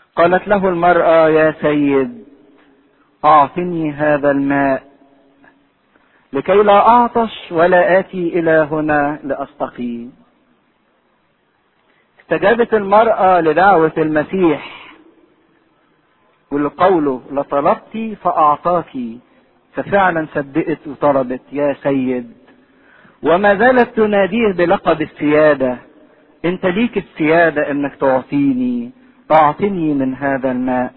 قالت له المرأة يا سيد أعطني هذا الماء لكي لا أعطش ولا آتي إلى هنا لأستقي استجابت المرأة لدعوة المسيح ولقوله لطلبت فأعطاك ففعلا صدقت وطلبت يا سيد وما زالت تناديه بلقب السيادة انت ليك السيادة انك تعطيني اعطني من هذا الماء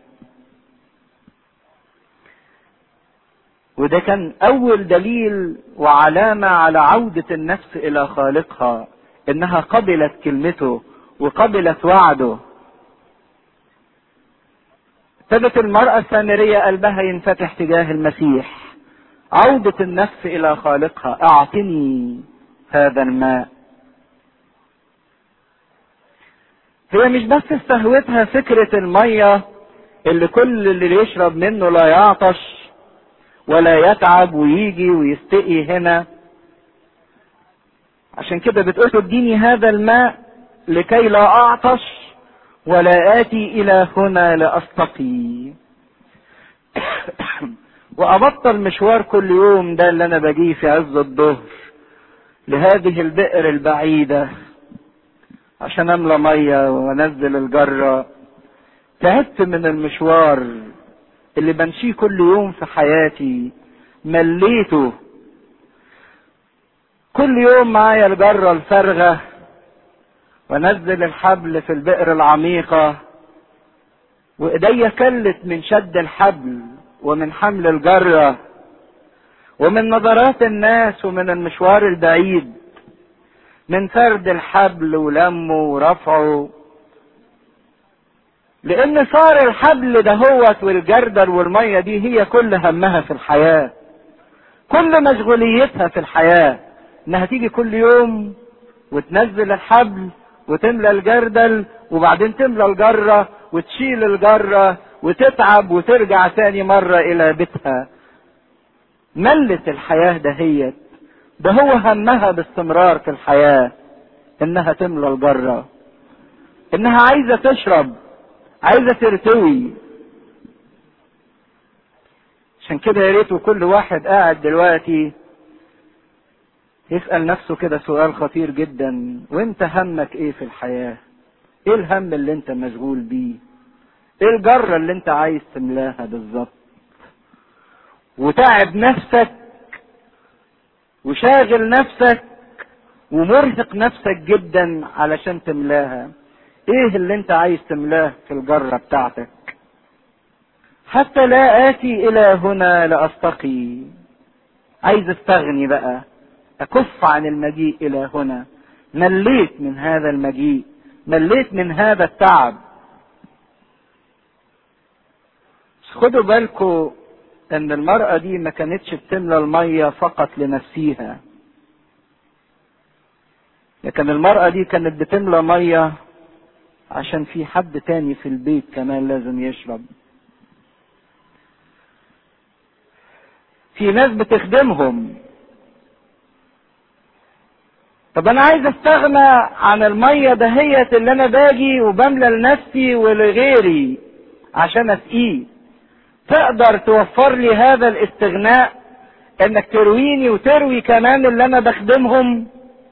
وده كان اول دليل وعلامة على عودة النفس الى خالقها انها قبلت كلمته وقبلت وعده ابتدت المرأة السامرية قلبها ينفتح تجاه المسيح عودة النفس إلى خالقها أعطني هذا الماء هي مش بس استهوتها فكرة المية اللي كل اللي يشرب منه لا يعطش ولا يتعب ويجي ويستقي هنا عشان كده بتقول اديني هذا الماء لكي لا اعطش ولا اتي الى هنا لاستقي وابطل مشوار كل يوم ده اللي انا باجيه في عز الظهر لهذه البئر البعيدة عشان املى مية وانزل الجرة تعبت من المشوار اللي بمشيه كل يوم في حياتي مليته كل يوم معايا الجرة الفارغة وانزل الحبل في البئر العميقة وايديا كلت من شد الحبل ومن حمل الجرة ومن نظرات الناس ومن المشوار البعيد من فرد الحبل ولمه ورفعه لان صار الحبل دهوت والجردل والمية دي هي كل همها في الحياة كل مشغوليتها في الحياة انها تيجي كل يوم وتنزل الحبل وتملى الجردل وبعدين تملى الجرة وتشيل الجرة وتتعب وترجع تاني مرة إلى بيتها ملت الحياة دهيت ده هو همها باستمرار في الحياة إنها تملى الجرة إنها عايزة تشرب عايزة ترتوي عشان كده يا ريت كل واحد قاعد دلوقتي يسأل نفسه كده سؤال خطير جدا وانت همك ايه في الحياة ايه الهم اللي انت مشغول بيه ايه الجرة اللي انت عايز تملاها بالظبط وتعب نفسك وشاغل نفسك ومرهق نفسك جدا علشان تملاها ايه اللي انت عايز تملاه في الجرة بتاعتك حتى لا اتي الى هنا لاستقي عايز استغني بقى اكف عن المجيء الى هنا مليت من هذا المجيء مليت من هذا التعب خدوا بالكم ان المرأة دي ما كانتش بتملى المية فقط لنفسيها لكن المرأة دي كانت بتملى مية عشان في حد تاني في البيت كمان لازم يشرب في ناس بتخدمهم طب انا عايز استغنى عن المية دهيت اللي انا باجي وبملى لنفسي ولغيري عشان اسقيه تقدر توفر لي هذا الاستغناء انك ترويني وتروي كمان اللي انا بخدمهم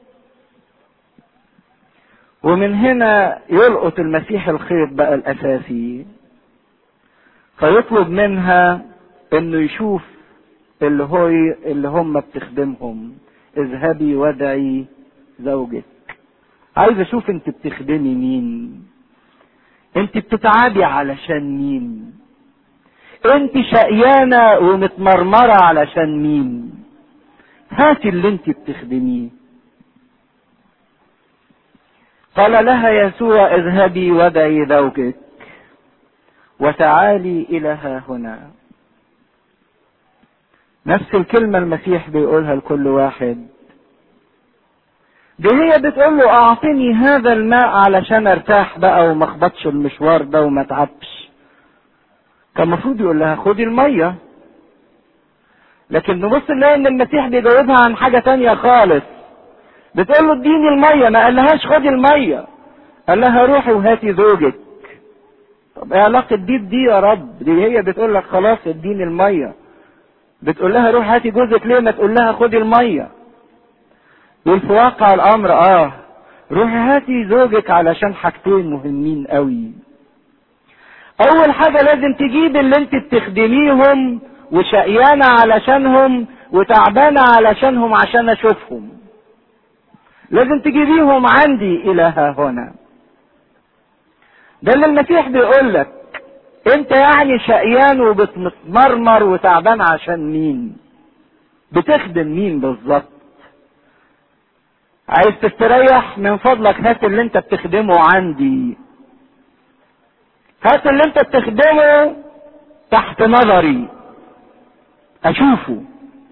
ومن هنا يلقط المسيح الخيط بقى الاساسي فيطلب منها انه يشوف اللي هو اللي هم بتخدمهم اذهبي وادعي زوجك عايز اشوف انت بتخدمي مين انت بتتعبي علشان مين انت شقيانة ومتمرمرة علشان مين هاتي اللي انت بتخدميه قال لها يسوع اذهبي ودعي زوجك وتعالي الى ها هنا نفس الكلمة المسيح بيقولها لكل واحد دي هي بتقول له اعطني هذا الماء علشان ارتاح بقى وما اخبطش المشوار ده وما اتعبش كان المفروض يقول لها خدي المية لكن نبص نلاقي ان المسيح بيجاوبها عن حاجة تانية خالص بتقول له اديني المية ما قالهاش خدي المية قال لها روحي وهاتي زوجك طب ايه علاقة دي بدي يا رب دي هي بتقول لك خلاص اديني المية بتقول لها روح هاتي جوزك ليه ما تقول لها خدي المية يقول في واقع الامر اه روحي هاتي زوجك علشان حاجتين مهمين قوي اول حاجة لازم تجيب اللي انت بتخدميهم وشقيانة علشانهم وتعبانة علشانهم عشان اشوفهم لازم تجيبيهم عندي الى ها هنا ده اللي المسيح بيقول لك انت يعني شقيان وبتمرمر وتعبان عشان مين بتخدم مين بالظبط عايز تستريح من فضلك هات اللي انت بتخدمه عندي هات اللي انت بتخدمه تحت نظري اشوفه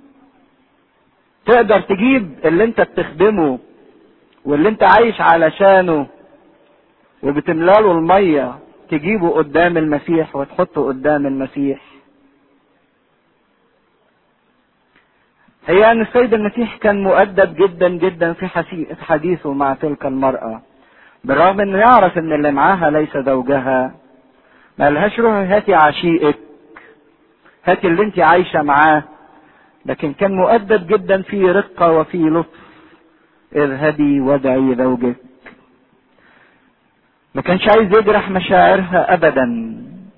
تقدر تجيب اللي انت بتخدمه واللي انت عايش علشانه وبتملاله المية تجيبه قدام المسيح وتحطه قدام المسيح هي ان السيد المسيح كان مؤدب جدا جدا في حديثه مع تلك المرأة بالرغم انه يعرف ان اللي معاها ليس زوجها ما لهاش روح هاتي عشيقك هاتي اللي انت عايشة معاه لكن كان مؤدب جدا في رقة وفي لطف اذهبي وادعي زوجك ما كانش عايز يجرح مشاعرها ابدا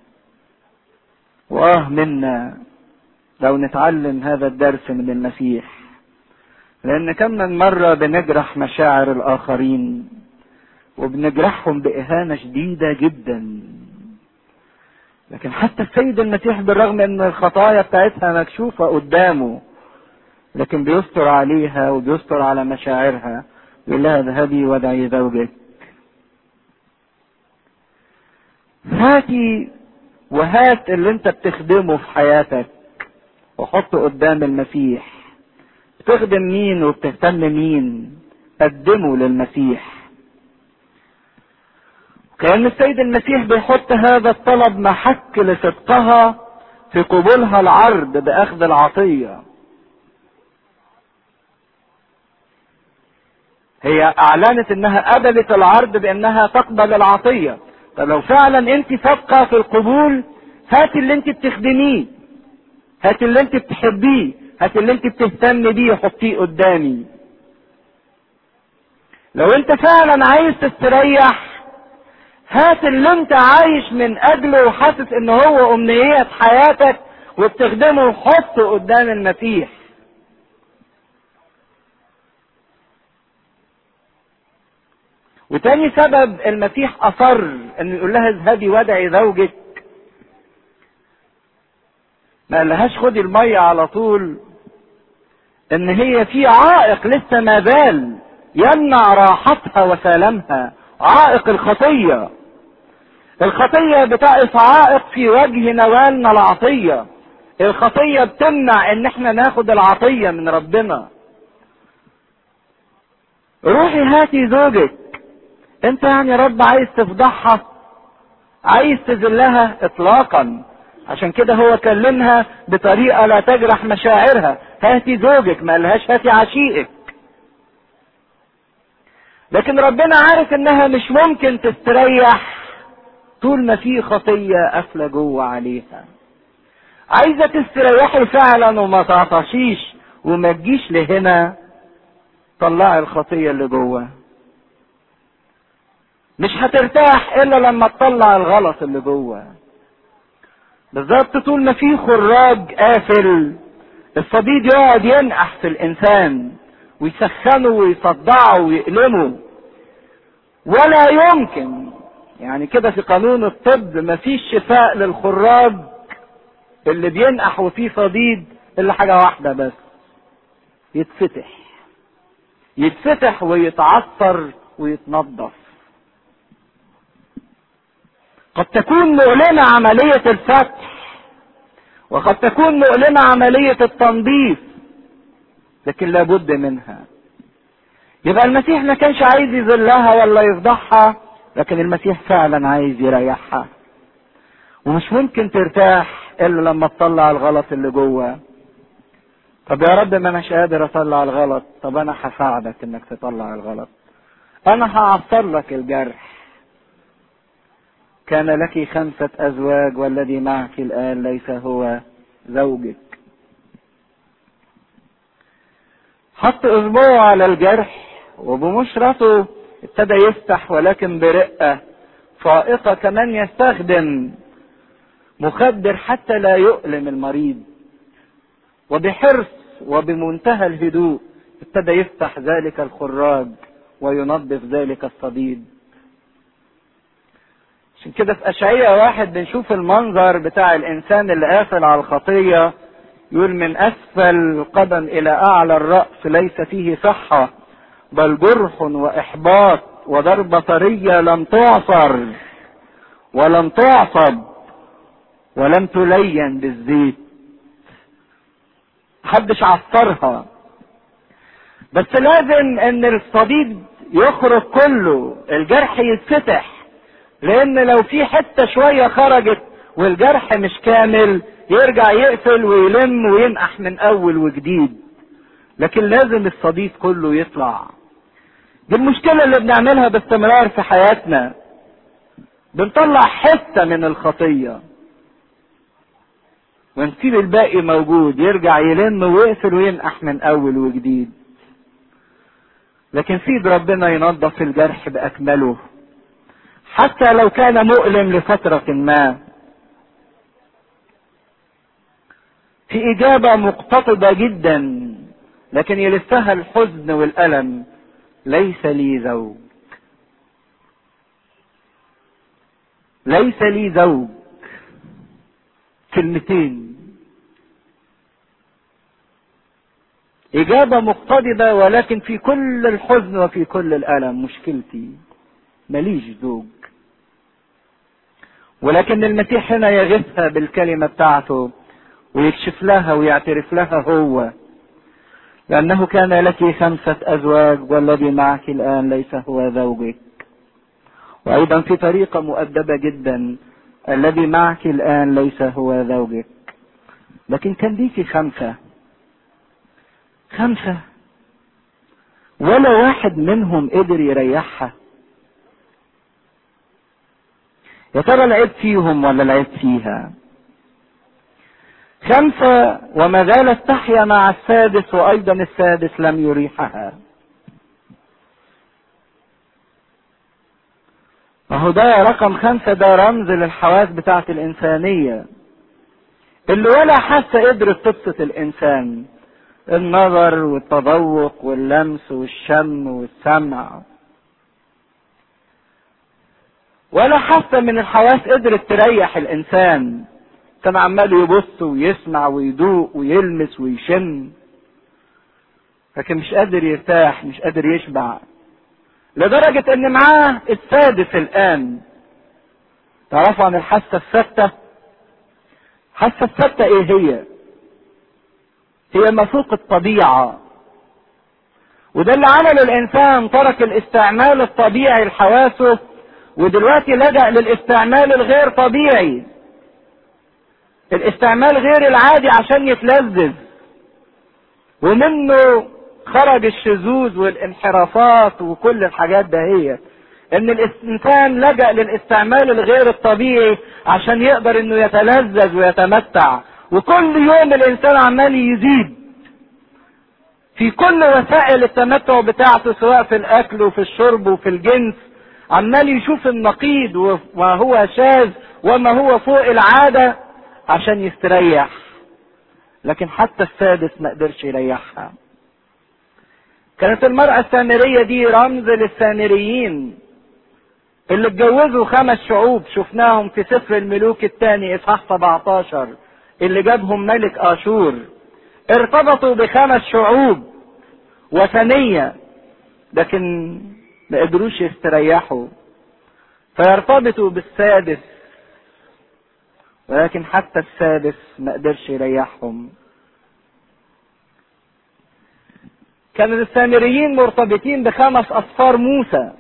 واه منا لو نتعلم هذا الدرس من المسيح لان كم من مرة بنجرح مشاعر الاخرين وبنجرحهم باهانة شديدة جدا لكن حتى السيد المسيح بالرغم ان الخطايا بتاعتها مكشوفة قدامه لكن بيستر عليها وبيستر على مشاعرها يقول لها اذهبي وادعي زوجك هاتي وهات اللي انت بتخدمه في حياتك وحطه قدام المسيح بتخدم مين وبتهتم مين قدمه للمسيح كان السيد المسيح بيحط هذا الطلب محك لصدقها في قبولها العرض باخذ العطيه هي اعلنت انها قبلت العرض بانها تقبل العطيه طب لو فعلا انت صادقه في القبول هات اللي انت بتخدميه هات اللي انت بتحبيه هات اللي انت بتهتم بيه حطيه قدامي لو انت فعلا عايز تستريح هات اللي انت عايش من اجله وحاسس ان هو امنية حياتك وبتخدمه وحطه قدام المسيح وتاني سبب المسيح اصر انه يقول لها اذهبي وادعي زوجك ما قالهاش خدي المية على طول ان هي في عائق لسه ما زال يمنع راحتها وسلامها عائق الخطية الخطية بتقف عائق في وجه نوالنا العطية الخطية بتمنع ان احنا ناخد العطية من ربنا روحي هاتي زوجك انت يعني رب عايز تفضحها عايز تذلها اطلاقا عشان كده هو كلمها بطريقة لا تجرح مشاعرها هاتي زوجك ما قالهاش هاتي عشيقك لكن ربنا عارف انها مش ممكن تستريح طول ما في خطية قافلة جوه عليها عايزة تستريحي فعلا وما تعطشيش وما تجيش لهنا طلعي الخطية اللي جوه مش هترتاح الا لما تطلع الغلط اللي جوه بالظبط طول ما في خراج قافل الصديد يقعد ينقح في الانسان ويسخنه ويصدعه ويألمه ولا يمكن يعني كده في قانون الطب مفيش شفاء للخراج اللي بينقح وفيه صديد الا حاجه واحده بس يتفتح يتفتح ويتعثر ويتنظف قد تكون مؤلمة عملية الفتح وقد تكون مؤلمة عملية التنظيف لكن لابد منها يبقى المسيح ما كانش عايز يذلها ولا يفضحها لكن المسيح فعلا عايز يريحها ومش ممكن ترتاح الا لما تطلع الغلط اللي جوه طب يا رب ما اناش قادر اطلع الغلط طب انا هساعدك انك تطلع الغلط انا هعصر لك الجرح كان لك خمسة أزواج والذي معك الآن ليس هو زوجك حط إصبعه على الجرح وبمشرته ابتدى يفتح ولكن برقة فائقة كمان يستخدم مخدر حتى لا يؤلم المريض وبحرص وبمنتهى الهدوء ابتدى يفتح ذلك الخراج وينظف ذلك الصديد عشان كده في أشعية واحد بنشوف المنظر بتاع الإنسان اللي قافل على الخطية يقول من أسفل القدم إلى أعلى الرأس ليس فيه صحة بل جرح وإحباط وضربة طرية لم تعصر ولم تعصب ولم تلين بالزيت محدش عصرها بس لازم ان الصديد يخرج كله الجرح يتفتح لان لو في حتة شوية خرجت والجرح مش كامل يرجع يقفل ويلم وينقح من اول وجديد لكن لازم الصديد كله يطلع دي المشكلة اللي بنعملها باستمرار في حياتنا بنطلع حتة من الخطية ونسيب الباقي موجود يرجع يلم ويقفل وينقح من اول وجديد لكن سيد ربنا ينظف الجرح باكمله حتى لو كان مؤلم لفترة ما في اجابة مقتضبة جدا لكن يلفها الحزن والالم ليس لي زوج ليس لي زوج كلمتين إجابة مقتضبة ولكن في كل الحزن وفي كل الألم مشكلتي ماليش زوج ولكن المسيح هنا يغثها بالكلمة بتاعته ويكشف لها ويعترف لها هو لأنه كان لك خمسة أزواج والذي معك الآن ليس هو زوجك وأيضا في طريقة مؤدبة جدا الذي معك الآن ليس هو زوجك لكن كان ليكي خمسة خمسة ولا واحد منهم قدر يريحها يا ترى لعبت فيهم ولا لعبت فيها خمسة وما زالت تحيا مع السادس وأيضا السادس لم يريحها فهو ده رقم خمسة ده رمز للحواس بتاعت الإنسانية اللي ولا حاسة قدرت تبسط الإنسان النظر والتذوق واللمس والشم والسمع ولا حاسة من الحواس قدرت تريح الإنسان كان عمال يبص ويسمع ويدوق ويلمس ويشم لكن مش قادر يرتاح مش قادر يشبع لدرجة ان معاه السادس الان تعرفوا عن الحاسة الستة الحاسة الستة ايه هي هي ما فوق الطبيعة وده اللي عمله الانسان ترك الاستعمال الطبيعي لحواسه ودلوقتي لجأ للاستعمال الغير طبيعي الاستعمال غير العادي عشان يتلذذ ومنه خرج الشذوذ والانحرافات وكل الحاجات دهيت ان الانسان لجأ للاستعمال الغير الطبيعي عشان يقدر انه يتلذذ ويتمتع وكل يوم الانسان عمال يزيد في كل وسائل التمتع بتاعته سواء في الاكل وفي الشرب وفي الجنس عمال يشوف النقيض وما هو شاذ وما هو فوق العادة عشان يستريح لكن حتى السادس ما قدرش يريحها كانت المرأة السامرية دي رمز للسامريين اللي اتجوزوا خمس شعوب شفناهم في سفر الملوك الثاني اصحاح 17 اللي جابهم ملك اشور ارتبطوا بخمس شعوب وثنية لكن ما قدروش يستريحوا فيرتبطوا بالسادس ولكن حتى السادس ما قدرش يريحهم كان السامريين مرتبطين بخمس أصفار موسى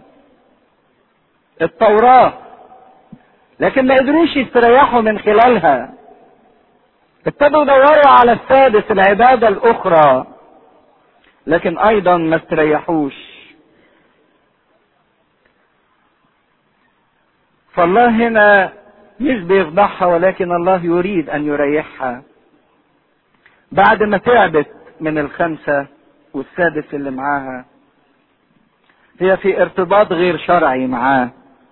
التوراة لكن ما قدروش يستريحوا من خلالها ابتدوا يدوروا على السادس العبادة الأخرى لكن أيضا ما استريحوش فالله هنا مش بيفضحها ولكن الله يريد ان يريحها بعد ما تعبت من الخمسة والسادس اللي معاها هي في ارتباط غير شرعي معاه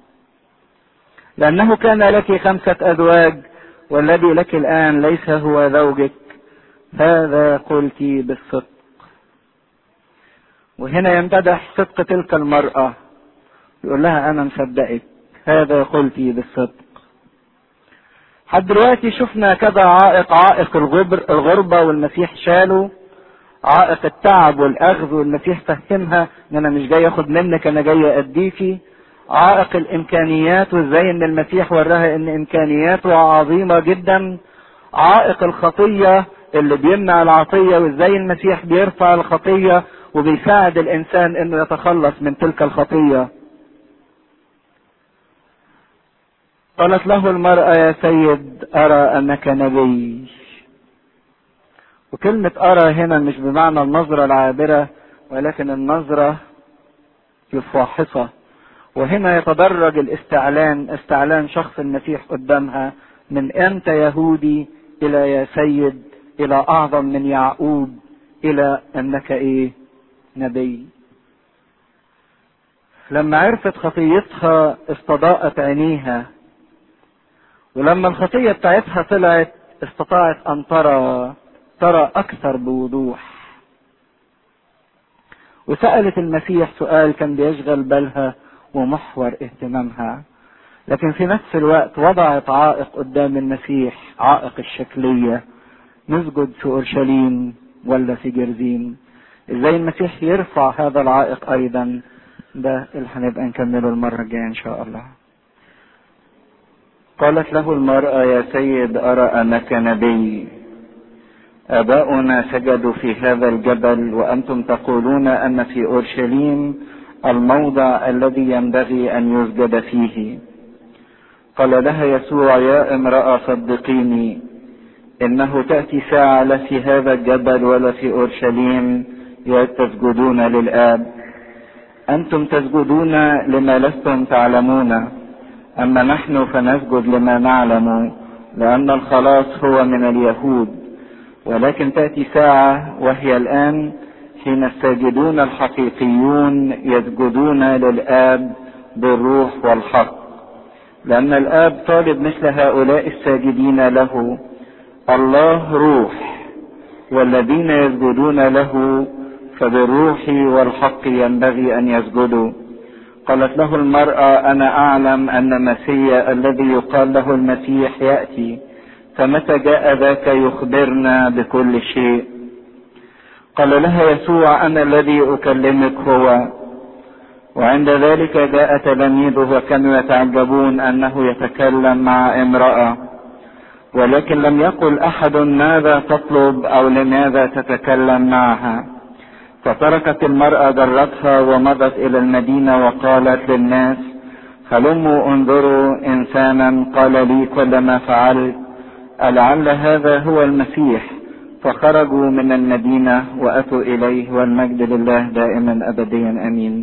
لأنه كان لك خمسة أزواج والذي لك الآن ليس هو زوجك هذا قلت بالصدق وهنا يمتدح صدق تلك المرأة يقول لها أنا مصدقك هذا قلت بالصدق حد دلوقتي شفنا كذا عائق عائق الغبر الغربة والمسيح شاله عائق التعب والاخذ والمسيح فهمها ان انا مش جاي اخد منك انا جاي اديكي عائق الامكانيات وازاي ان المسيح وراها ان امكانياته عظيمه جدا عائق الخطيه اللي بيمنع العطيه وازاي المسيح بيرفع الخطيه وبيساعد الانسان انه يتخلص من تلك الخطيه قالت له المراه يا سيد ارى انك نبي وكلمة أرى هنا مش بمعنى النظرة العابرة ولكن النظرة الفاحصة وهنا يتدرج الاستعلان استعلان شخص المسيح قدامها من أنت يهودي إلى يا سيد إلى أعظم من يعقوب إلى أنك إيه نبي لما عرفت خطيتها استضاءت عينيها ولما الخطية بتاعتها طلعت استطاعت أن ترى ترى أكثر بوضوح وسألت المسيح سؤال كان بيشغل بالها ومحور اهتمامها لكن في نفس الوقت وضعت عائق قدام المسيح عائق الشكلية نسجد في أورشليم ولا في جرزيم ازاي المسيح يرفع هذا العائق ايضا ده اللي هنبقى نكمله المرة الجاية ان شاء الله قالت له المرأة يا سيد أرى أنك نبي آباؤنا سجدوا في هذا الجبل وأنتم تقولون أن في أورشليم الموضع الذي ينبغي أن يسجد فيه قال لها يسوع يا امرأة صدقيني إنه تأتي ساعة لا في هذا الجبل ولا في أورشليم تسجدون للآب أنتم تسجدون لما لستم تعلمون أما نحن فنسجد لما نعلم لأن الخلاص هو من اليهود ولكن تأتي ساعة وهي الآن حين الساجدون الحقيقيون يسجدون للآب بالروح والحق لأن الآب طالب مثل هؤلاء الساجدين له الله روح والذين يسجدون له فبالروح والحق ينبغي أن يسجدوا قالت له المرأة أنا أعلم أن مسيا الذي يقال له المسيح يأتي فمتى جاء ذاك يخبرنا بكل شيء قال لها يسوع انا الذي اكلمك هو وعند ذلك جاء تلاميذه وكانوا يتعجبون انه يتكلم مع امراه ولكن لم يقل احد ماذا تطلب او لماذا تتكلم معها فتركت المراه جرتها ومضت الى المدينه وقالت للناس هلموا انظروا انسانا قال لي كل ما فعلت ألعل هذا هو المسيح فخرجوا من المدينة وأتوا إليه والمجد لله دائما أبديا أمين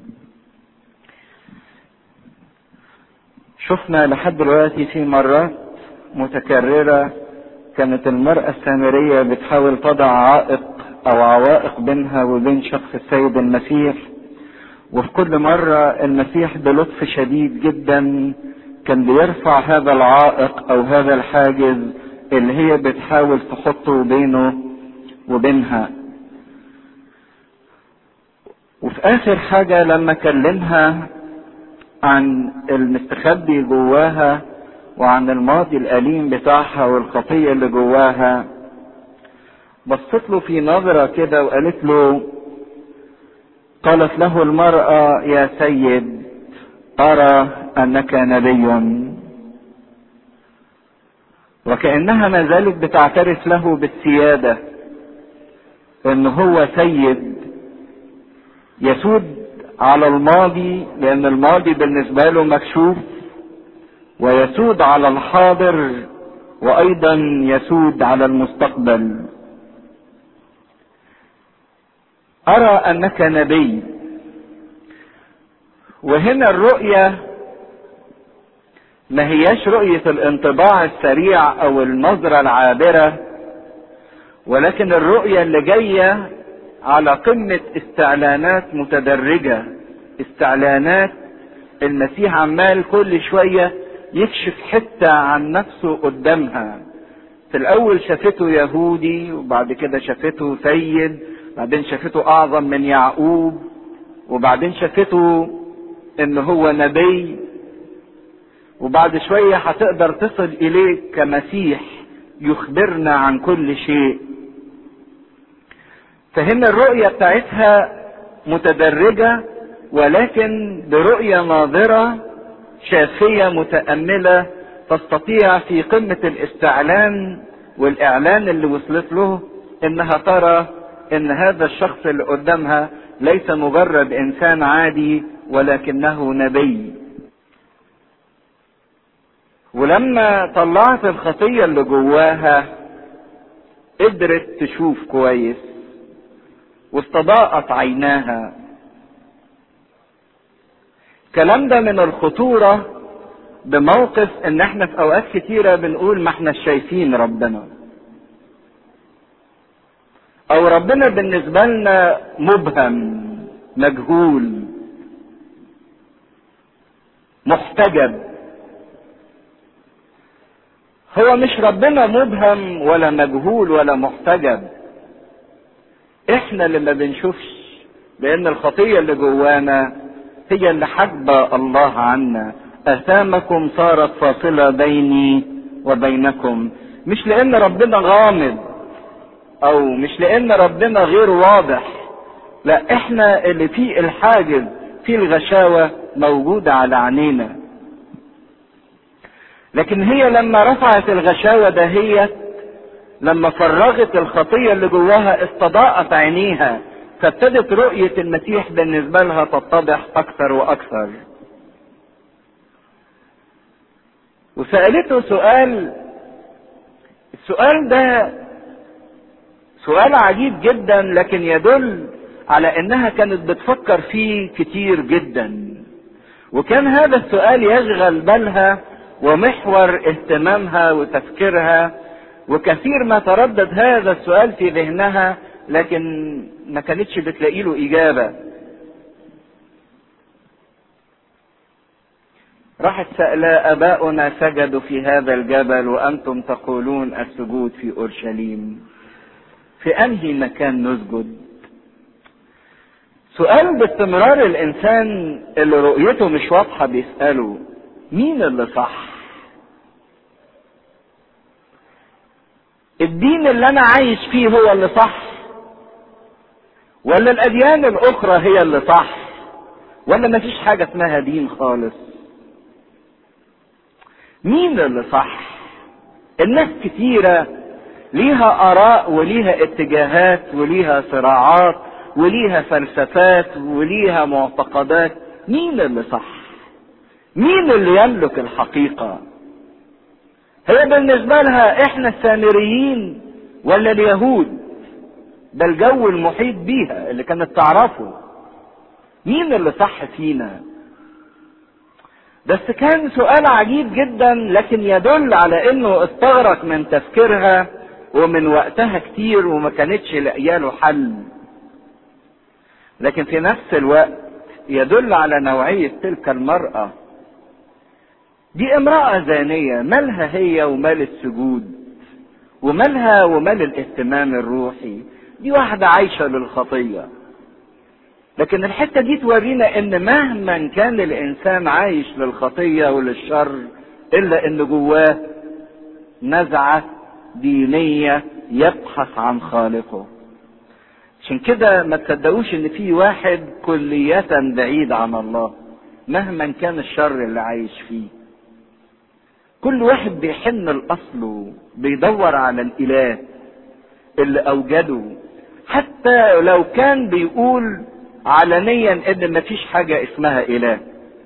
شفنا لحد دلوقتي في مرات متكررة كانت المرأة السامرية بتحاول تضع عائق أو عوائق بينها وبين شخص السيد المسيح وفي كل مرة المسيح بلطف شديد جدا كان بيرفع هذا العائق او هذا الحاجز اللي هي بتحاول تحطه بينه وبينها وفي اخر حاجة لما كلمها عن المستخبي جواها وعن الماضي الاليم بتاعها والخطية اللي جواها بصت له في نظرة كده وقالت له قالت له المرأة يا سيد أرى أنك نبي وكأنها ما زالت بتعترف له بالسيادة إن هو سيد يسود على الماضي لأن الماضي بالنسبة له مكشوف ويسود على الحاضر وأيضا يسود على المستقبل أرى أنك نبي وهنا الرؤية ما هياش رؤية الانطباع السريع او النظرة العابرة ولكن الرؤية اللي جاية على قمة استعلانات متدرجة استعلانات المسيح عمال كل شوية يكشف حتة عن نفسه قدامها في الاول شافته يهودي وبعد كده شافته سيد بعدين شافته اعظم من يعقوب وبعدين شافته ان هو نبي وبعد شوية هتقدر تصل اليه كمسيح يخبرنا عن كل شيء فهنا الرؤية بتاعتها متدرجة ولكن برؤية ناظرة شافية متأملة تستطيع في قمة الاستعلان والإعلان اللي وصلت له إنها ترى إن هذا الشخص اللي قدامها ليس مجرد إنسان عادي ولكنه نبي. ولما طلعت الخطية اللي جواها قدرت تشوف كويس واستضاءت عيناها الكلام ده من الخطورة بموقف ان احنا في اوقات كتيرة بنقول ما احنا شايفين ربنا او ربنا بالنسبة لنا مبهم مجهول محتجب هو مش ربنا مبهم ولا مجهول ولا محتجب احنا اللي ما بنشوفش لان الخطية اللي جوانا هي اللي حجبة الله عنا اثامكم صارت فاصلة بيني وبينكم مش لان ربنا غامض او مش لان ربنا غير واضح لا احنا اللي فيه الحاجز في الغشاوة موجودة على عينينا لكن هي لما رفعت الغشاوة دهيت لما فرغت الخطية اللي جواها استضاءت عينيها فابتدت رؤية المسيح بالنسبة لها تتضح أكثر وأكثر. وسألته سؤال السؤال ده سؤال عجيب جدا لكن يدل على انها كانت بتفكر فيه كتير جدا وكان هذا السؤال يشغل بالها ومحور اهتمامها وتفكيرها وكثير ما تردد هذا السؤال في ذهنها لكن ما كانتش بتلاقي له اجابه راحت سألة أباؤنا سجدوا في هذا الجبل وأنتم تقولون السجود في أورشليم في أنهي مكان نسجد سؤال باستمرار الإنسان اللي رؤيته مش واضحة بيسأله مين اللي صح الدين اللي أنا عايش فيه هو اللي صح ولا الأديان الأخرى هي اللي صح ولا مفيش حاجة اسمها دين خالص مين اللي صح الناس كتيرة ليها آراء وليها اتجاهات وليها صراعات وليها فلسفات وليها معتقدات مين اللي صح مين اللي يملك الحقيقة هي بالنسبة لها احنا السامريين ولا اليهود ده الجو المحيط بيها اللي كانت تعرفه مين اللي صح فينا بس كان سؤال عجيب جدا لكن يدل على انه استغرق من تفكيرها ومن وقتها كتير وما كانتش لاقيه له حل لكن في نفس الوقت يدل على نوعية تلك المرأة دي امرأة زانية مالها هي ومال السجود ومالها ومال الاهتمام الروحي دي واحدة عايشة للخطية لكن الحتة دي تورينا ان مهما كان الانسان عايش للخطية وللشر الا ان جواه نزعة دينية يبحث عن خالقه عشان كده ما تصدقوش ان في واحد كلية بعيد عن الله مهما كان الشر اللي عايش فيه كل واحد بيحن لاصله بيدور على الاله اللي اوجده حتى لو كان بيقول علنيا ان مفيش حاجة اسمها اله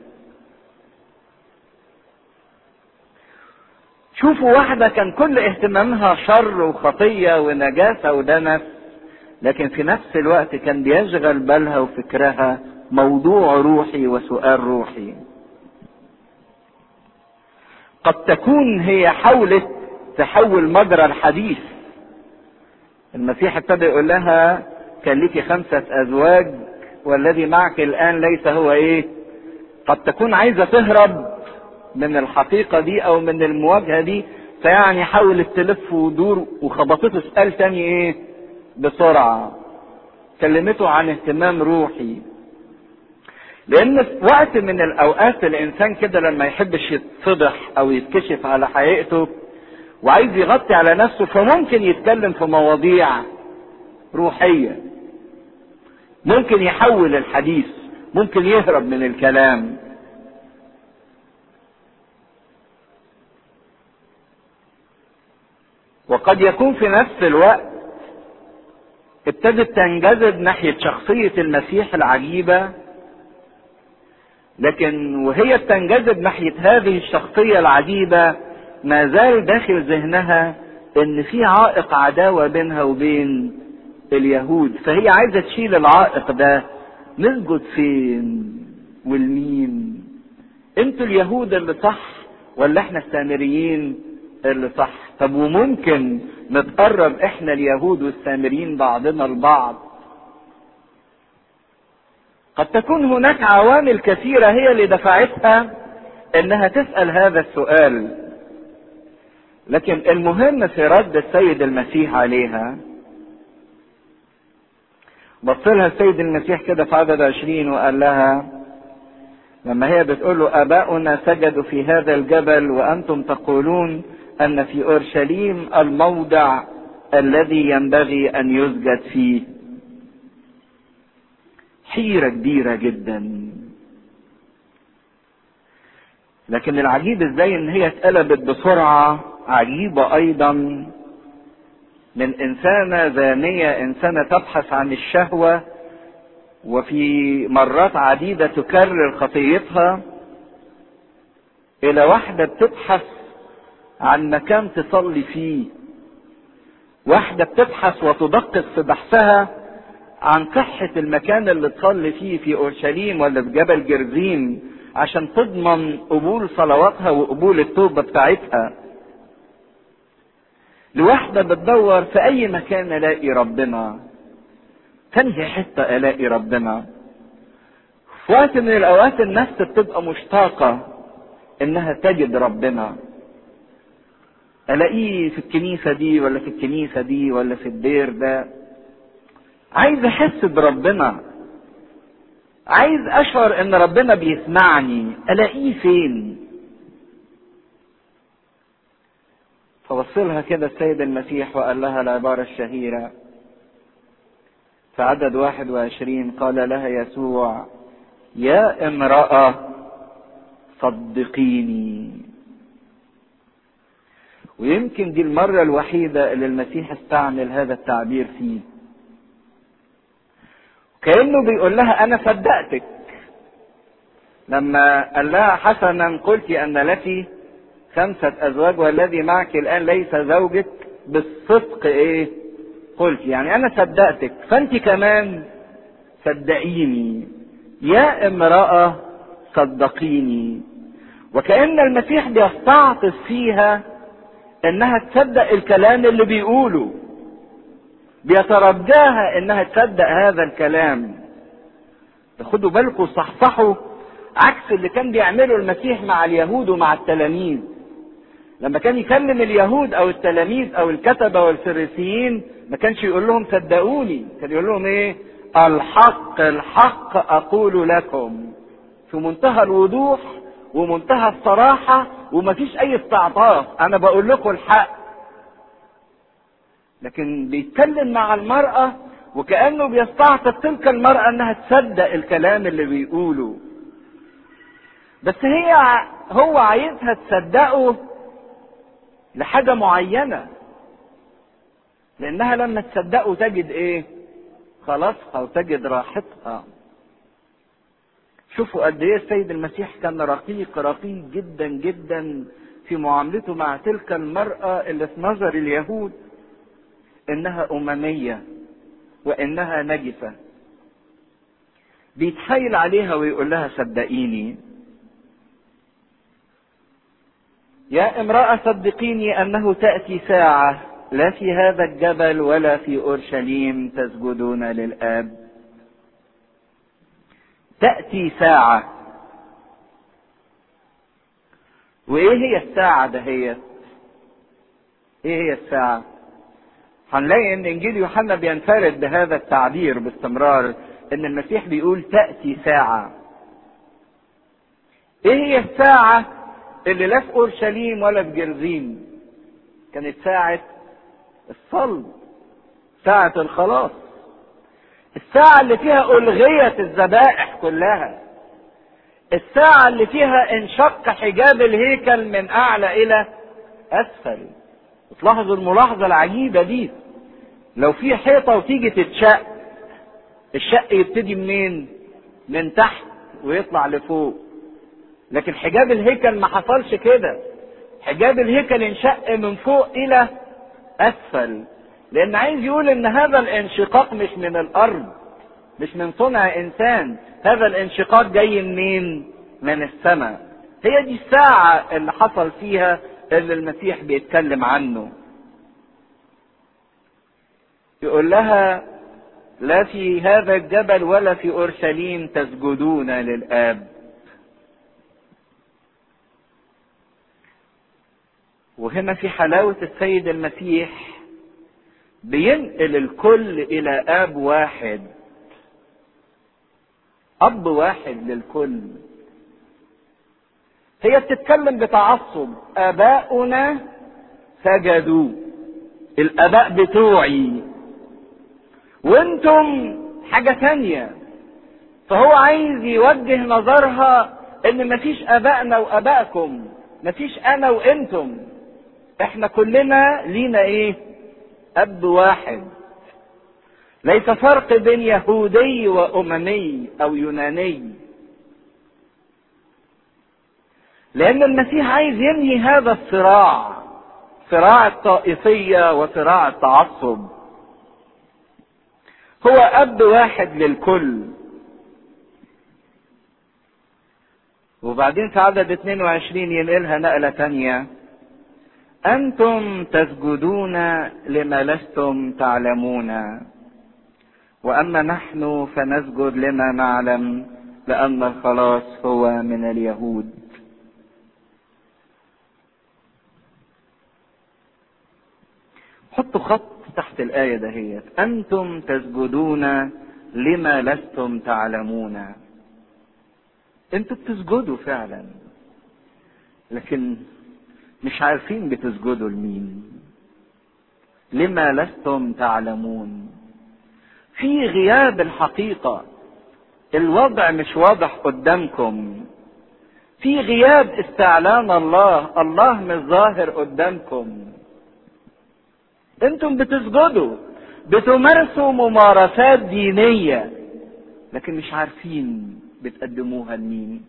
شوفوا واحدة كان كل اهتمامها شر وخطية ونجاسة ودنس لكن في نفس الوقت كان بيشغل بالها وفكرها موضوع روحي وسؤال روحي قد تكون هي حاولت تحول مجرى الحديث المسيح ابتدى يقول لها كان ليكي خمسة أزواج والذي معك الآن ليس هو إيه قد تكون عايزة تهرب من الحقيقة دي أو من المواجهة دي فيعني حاولت تلف ودور وخبطته سؤال تاني إيه بسرعة كلمته عن اهتمام روحي لان في وقت من الاوقات الانسان كده لما يحبش يتفضح او يتكشف على حقيقته وعايز يغطي على نفسه فممكن يتكلم في مواضيع روحيه ممكن يحول الحديث ممكن يهرب من الكلام وقد يكون في نفس الوقت ابتدت تنجذب ناحيه شخصيه المسيح العجيبه لكن وهي بتنجذب ناحيه هذه الشخصيه العجيبه ما زال داخل ذهنها ان في عائق عداوه بينها وبين اليهود فهي عايزه تشيل العائق ده نسجد فين والمين انتوا اليهود اللي صح ولا احنا السامريين اللي صح طب وممكن نتقرب احنا اليهود والسامريين بعضنا البعض قد تكون هناك عوامل كثيره هي اللي دفعتها انها تسال هذا السؤال لكن المهم في رد السيد المسيح عليها بص لها السيد المسيح كده في عدد عشرين وقال لها لما هي بتقول له اباؤنا سجدوا في هذا الجبل وانتم تقولون ان في اورشليم الموضع الذي ينبغي ان يسجد فيه حيره كبيره جدا لكن العجيب ازاي ان هي اتقلبت بسرعه عجيبه ايضا من انسانه زانيه انسانه تبحث عن الشهوه وفي مرات عديده تكرر خطيتها الى واحده بتبحث عن مكان تصلي فيه واحده بتبحث وتدقق في بحثها عن صحة المكان اللي تصلي فيه في أورشليم ولا في جبل جرزيم عشان تضمن قبول صلواتها وقبول التوبة بتاعتها لواحدة بتدور في أي مكان ألاقي ربنا تنهي حتة ألاقي ربنا في وقت من الأوقات النفس بتبقى مشتاقة إنها تجد ربنا ألاقيه في الكنيسة دي ولا في الكنيسة دي ولا في الدير ده عايز أحس بربنا عايز أشعر إن ربنا بيسمعني ألاقيه فين فبص لها كده السيد المسيح وقال لها العبارة الشهيرة في عدد واحد وعشرين قال لها يسوع يا امرأة صدقيني ويمكن دي المرة الوحيدة اللي المسيح استعمل هذا التعبير فيه كأنه بيقول لها أنا صدقتك لما قال لها حسنا قلت أن لك خمسة أزواج والذي معك الآن ليس زوجك بالصدق إيه؟ قلت يعني أنا صدقتك فأنت كمان صدقيني يا امرأة صدقيني وكأن المسيح بيستعطف فيها إنها تصدق الكلام اللي بيقوله بيترجاها إنها تصدق هذا الكلام خدوا بالكم صحصحوا عكس اللي كان بيعمله المسيح مع اليهود ومع التلاميذ لما كان يكلم اليهود او التلاميذ او الكتبه والفريسيين ما كانش يقول لهم صدقوني كان يقول لهم ايه الحق الحق اقول لكم في منتهى الوضوح ومنتهى الصراحه ومفيش اي استعطاف انا بقول لكم الحق لكن بيتكلم مع المراه وكانه بيستعطف تلك المراه انها تصدق الكلام اللي بيقوله بس هي هو عايزها تصدقه لحاجة معينة لأنها لما تصدقه تجد إيه؟ خلاصها وتجد راحتها. شوفوا قد إيه السيد المسيح كان رقيق رقيق جدا جدا في معاملته مع تلك المرأة اللي في نظر اليهود إنها أممية وإنها نجسة. بيتحايل عليها ويقول لها صدقيني يا امرأة صدقيني أنه تأتي ساعة لا في هذا الجبل ولا في أورشليم تسجدون للآب تأتي ساعة وإيه هي الساعة دهيت؟ إيه هي الساعة؟ هنلاقي إن إنجيل يوحنا بينفرد بهذا التعبير باستمرار إن المسيح بيقول تأتي ساعة. إيه هي الساعة اللي لا في أورشليم ولا في جرزيم؟ كانت ساعة الصلب ساعة الخلاص الساعة اللي فيها ألغيت الذبائح كلها الساعة اللي فيها انشق حجاب الهيكل من أعلى إلى أسفل تلاحظوا الملاحظة العجيبة دي لو في حيطة وتيجي تتشق الشق يبتدي منين؟ من تحت ويطلع لفوق لكن حجاب الهيكل ما حصلش كده حجاب الهيكل انشق من فوق إلى أسفل لأن عايز يقول إن هذا الانشقاق مش من الأرض مش من صنع إنسان هذا الانشقاق جاي منين؟ من السماء هي دي الساعة اللي حصل فيها اللي المسيح بيتكلم عنه يقول لها لا في هذا الجبل ولا في أورشليم تسجدون للآب وهنا في حلاوة السيد المسيح بينقل الكل إلى آب واحد أب واحد للكل هي بتتكلم بتعصب آباؤنا سجدوا الآباء بتوعي وانتم حاجة تانية فهو عايز يوجه نظرها ان مفيش ابائنا وابائكم مفيش انا وانتم احنا كلنا لينا ايه اب واحد ليس فرق بين يهودي واممي او يوناني لان المسيح عايز ينهي هذا الصراع صراع الطائفيه وصراع التعصب هو اب واحد للكل وبعدين في عدد 22 ينقلها نقله تانيه أنتم تسجدون لما لستم تعلمون وأما نحن فنسجد لما نعلم لأن الخلاص هو من اليهود حطوا خط تحت الآية دهيت أنتم تسجدون لما لستم تعلمون أنتم بتسجدوا فعلا لكن مش عارفين بتسجدوا لمين لما لستم تعلمون في غياب الحقيقة الوضع مش واضح قدامكم في غياب استعلان الله الله مش ظاهر قدامكم انتم بتسجدوا بتمارسوا ممارسات دينية لكن مش عارفين بتقدموها لمين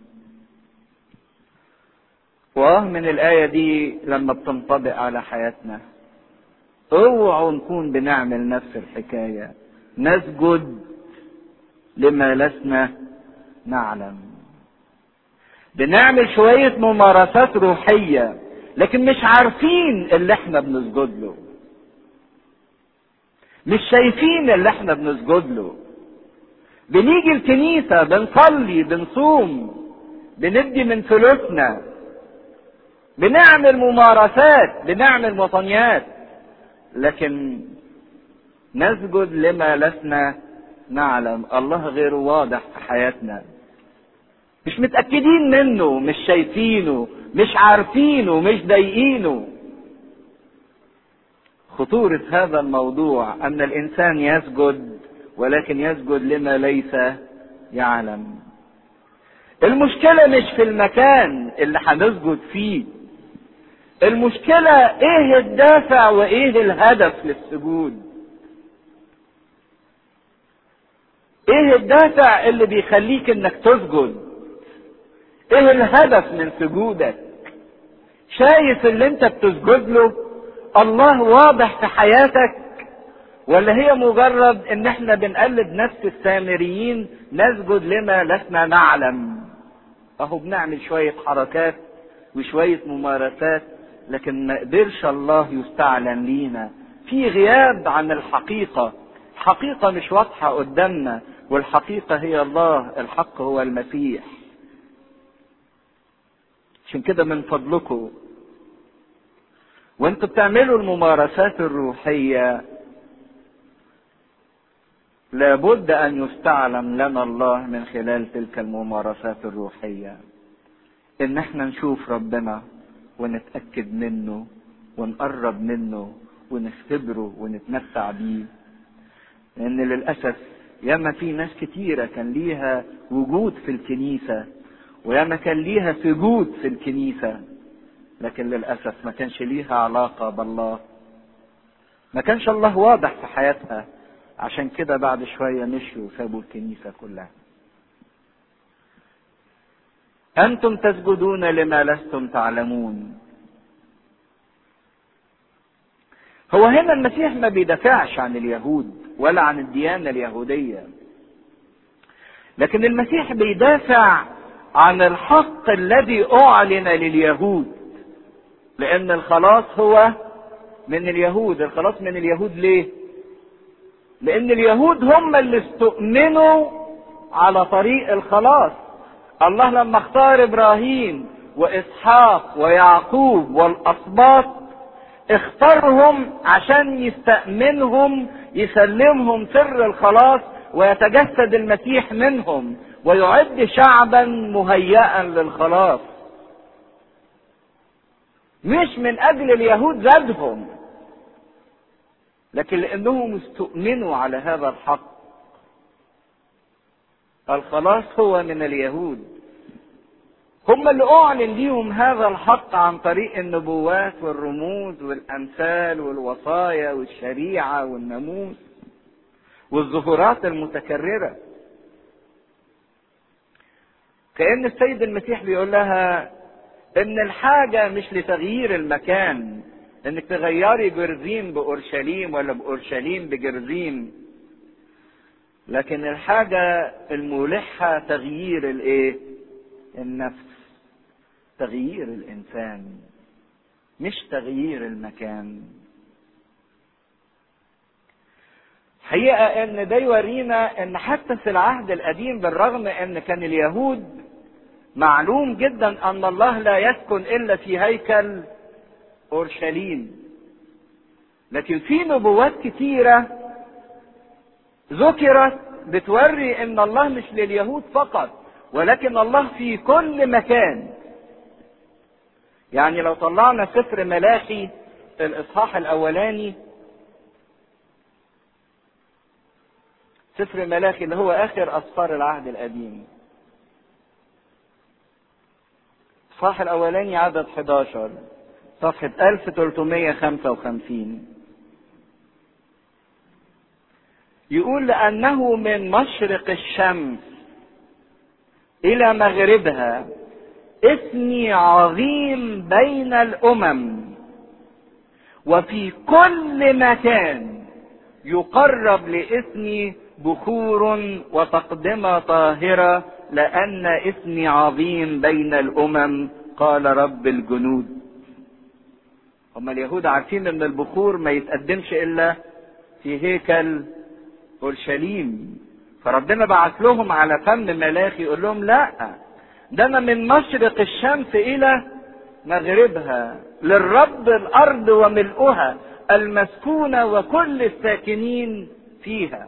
واه من الآية دي لما بتنطبق على حياتنا اوعوا نكون بنعمل نفس الحكاية نسجد لما لسنا نعلم بنعمل شوية ممارسات روحية لكن مش عارفين اللي احنا بنسجد له مش شايفين اللي احنا بنسجد له بنيجي الكنيسة بنصلي بنصوم بندي من فلوسنا بنعمل ممارسات بنعمل وطنيات لكن نسجد لما لسنا نعلم الله غير واضح في حياتنا مش متأكدين منه مش شايفينه مش عارفينه مش ضايقينه خطورة هذا الموضوع أن الإنسان يسجد ولكن يسجد لما ليس يعلم المشكلة مش في المكان اللي هنسجد فيه المشكلة ايه الدافع وايه الهدف للسجود ايه الدافع اللي بيخليك انك تسجد ايه الهدف من سجودك شايف اللي انت بتسجد له الله واضح في حياتك ولا هي مجرد ان احنا بنقلد نفس السامريين نسجد لما لسنا نعلم اهو بنعمل شوية حركات وشوية ممارسات لكن ما قدرش الله يستعلن لينا في غياب عن الحقيقة الحقيقة مش واضحة قدامنا والحقيقة هي الله الحق هو المسيح عشان كده من فضلكم وانتوا بتعملوا الممارسات الروحية لابد ان يستعلم لنا الله من خلال تلك الممارسات الروحية ان احنا نشوف ربنا ونتأكد منه ونقرب منه ونختبره ونتمتع بيه لان للأسف ياما في ناس كتيرة كان ليها وجود في الكنيسة وياما كان ليها سجود في الكنيسة لكن للأسف ما كانش ليها علاقة بالله ما كانش الله واضح في حياتها عشان كده بعد شوية مشوا وسابوا الكنيسة كلها أنتم تسجدون لما لستم تعلمون هو هنا المسيح ما بيدافعش عن اليهود ولا عن الديانة اليهودية لكن المسيح بيدافع عن الحق الذي أعلن لليهود لأن الخلاص هو من اليهود الخلاص من اليهود ليه لأن اليهود هم اللي استؤمنوا على طريق الخلاص الله لما اختار إبراهيم وإسحاق ويعقوب والأسباط اختارهم عشان يستأمنهم يسلمهم سر الخلاص ويتجسد المسيح منهم ويعد شعبا مهيئا للخلاص مش من اجل اليهود زادهم لكن لانهم استؤمنوا على هذا الحق الخلاص هو من اليهود هم اللي اعلن ليهم هذا الحق عن طريق النبوات والرموز والامثال والوصايا والشريعه والناموس والظهورات المتكرره كأن السيد المسيح بيقول لها ان الحاجة مش لتغيير المكان انك تغيري جرزيم بأورشليم ولا بأورشليم بجرزيم لكن الحاجة الملحة تغيير الايه النفس تغيير الانسان مش تغيير المكان حقيقة ان ده يورينا ان حتى في العهد القديم بالرغم ان كان اليهود معلوم جدا ان الله لا يسكن الا في هيكل اورشليم لكن في نبوات كتيرة ذكرت بتوري ان الله مش لليهود فقط ولكن الله في كل مكان يعني لو طلعنا سفر ملاخي الاصحاح الاولاني سفر ملاخي اللي هو اخر اسفار العهد القديم الصح الاولاني عدد 11 صفحة 1355 يقول لأنه من مشرق الشمس إلى مغربها اسمي عظيم بين الأمم وفي كل مكان يقرب لاسمي بخور وتقدمة طاهرة لأن اسمي عظيم بين الأمم قال رب الجنود هم اليهود عارفين ان البخور ما يتقدمش الا في هيكل اورشليم فربنا بعت لهم على فم ملاخي يقول لهم لا ده انا من مشرق الشمس الى مغربها للرب الارض وملؤها المسكونه وكل الساكنين فيها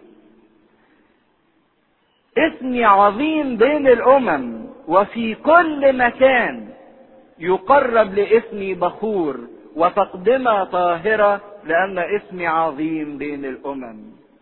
اسمي عظيم بين الامم وفي كل مكان يقرب لاسمي بخور وتقدمة طاهرة لأن اسمي عظيم بين الأمم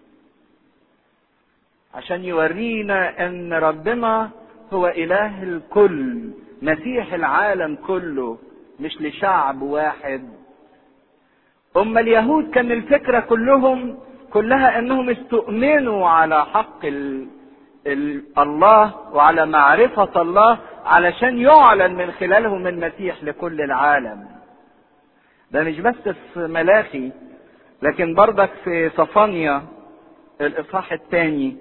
عشان يورينا أن ربنا هو إله الكل مسيح العالم كله مش لشعب واحد أما اليهود كان الفكرة كلهم كلها أنهم استؤمنوا على حق ال ال الله وعلى معرفة الله علشان يعلن من خلالهم المسيح لكل العالم ده مش بس في ملاخي لكن برضك في صفانيا الإصحاح الثاني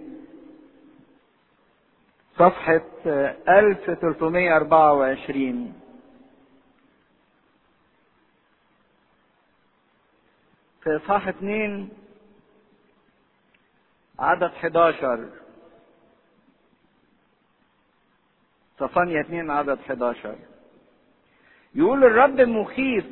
صفحة 1324 في إصحاح اتنين عدد 11 صفانيا اتنين عدد 11 يقول الرب مخيف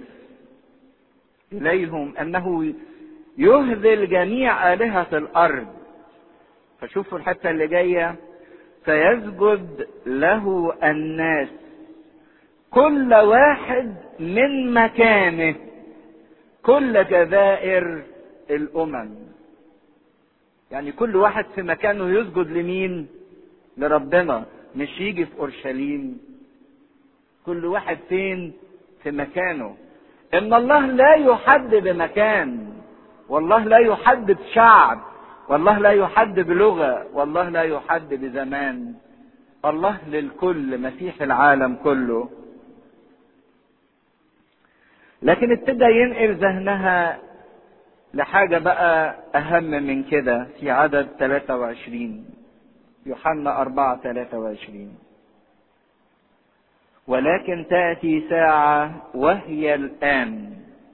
إليهم أنه يهذل جميع آلهة الأرض فشوفوا الحتة اللي جاية فيسجد له الناس كل واحد من مكانه كل جزائر الأمم يعني كل واحد في مكانه يسجد لمين لربنا مش يجي في أورشليم كل واحد فين في مكانه ان الله لا يحدد مكان والله لا يحدد شعب والله لا يحدد لغه والله لا يحدد زمان الله للكل مسيح العالم كله لكن ابتدى ينقل ذهنها لحاجه بقى اهم من كده في عدد 23 يوحنا 4 23 ولكن تأتي ساعة وهي الآن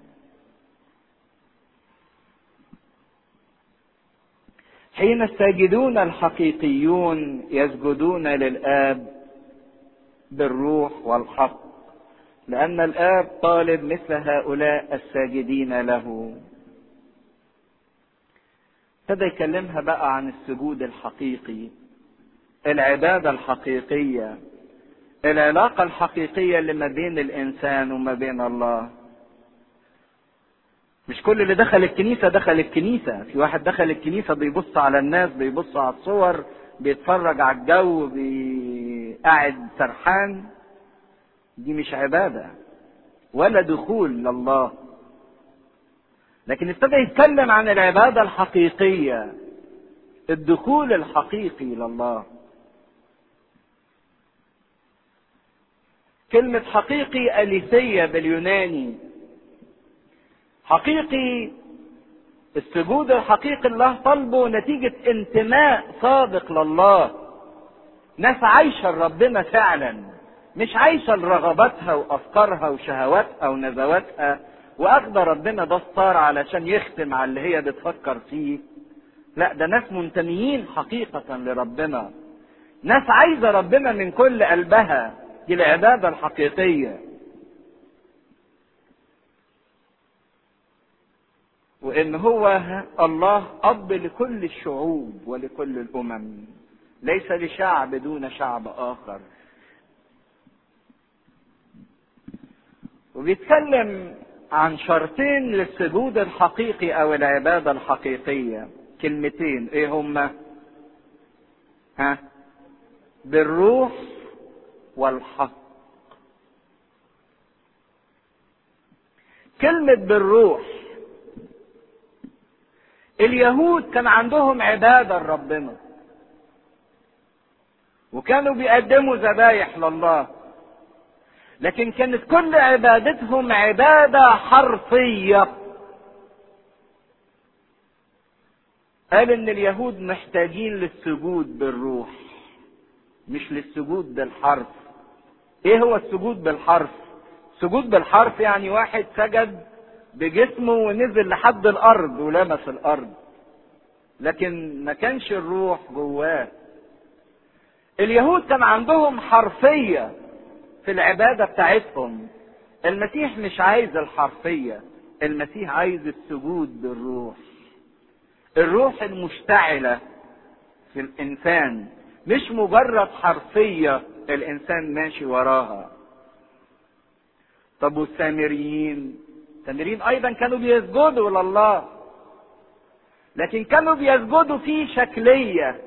حين الساجدون الحقيقيون يسجدون للآب بالروح والحق لأن الآب طالب مثل هؤلاء الساجدين له ابتدى يكلمها بقى عن السجود الحقيقي العبادة الحقيقية العلاقة الحقيقية اللي ما بين الإنسان وما بين الله مش كل اللي دخل الكنيسة دخل الكنيسة في واحد دخل الكنيسة بيبص على الناس بيبص على الصور بيتفرج على الجو قاعد سرحان دي مش عبادة ولا دخول لله لكن ابتدى يتكلم عن العبادة الحقيقية الدخول الحقيقي لله كلمة حقيقي أليسية باليوناني حقيقي السجود الحقيقي الله طلبه نتيجة انتماء صادق لله ناس عايشة لربنا فعلا مش عايشة لرغباتها وأفكارها وشهواتها ونزواتها وأخذ ربنا ده ستار علشان يختم على اللي هي بتفكر فيه لا ده ناس منتميين حقيقة لربنا ناس عايزة ربنا من كل قلبها دي العبادة الحقيقية وإن هو الله أب لكل الشعوب ولكل الأمم ليس لشعب دون شعب آخر وبيتكلم عن شرطين للسجود الحقيقي أو العبادة الحقيقية كلمتين إيه هما؟ ها؟ بالروح والحق كلمة بالروح اليهود كان عندهم عبادة لربنا وكانوا بيقدموا ذبايح لله لكن كانت كل عبادتهم عبادة حرفية قال ان اليهود محتاجين للسجود بالروح مش للسجود بالحرف ايه هو السجود بالحرف سجود بالحرف يعني واحد سجد بجسمه ونزل لحد الارض ولمس الارض لكن ما كانش الروح جواه اليهود كان عندهم حرفيه في العباده بتاعتهم المسيح مش عايز الحرفيه المسيح عايز السجود بالروح الروح المشتعله في الانسان مش مجرد حرفيه الانسان ماشي وراها طب والسامريين السامريين ايضا كانوا بيسجدوا لله لكن كانوا بيسجدوا في شكليه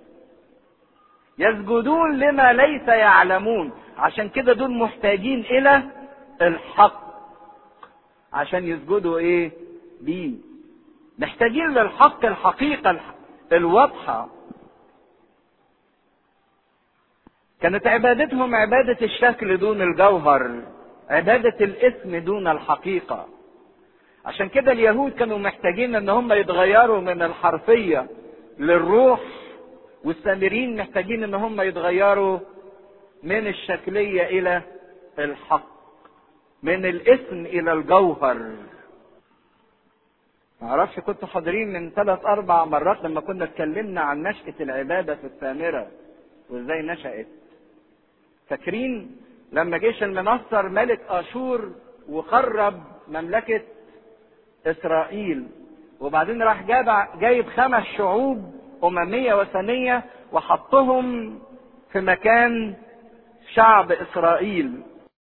يسجدون لما ليس يعلمون عشان كده دول محتاجين الى الحق عشان يسجدوا ايه بيه محتاجين للحق الحقيقه الواضحه كانت عبادتهم عباده الشكل دون الجوهر عباده الاسم دون الحقيقه عشان كده اليهود كانوا محتاجين ان هم يتغيروا من الحرفيه للروح والسامرين محتاجين ان هم يتغيروا من الشكليه الى الحق من الاسم الى الجوهر معرفش كنتوا حاضرين من ثلاث اربع مرات لما كنا اتكلمنا عن نشأة العبادة في السامرة وازاي نشأت فاكرين لما جيش المنصر ملك اشور وخرب مملكة اسرائيل وبعدين راح جاب جايب خمس شعوب اممية وثنية وحطهم في مكان شعب اسرائيل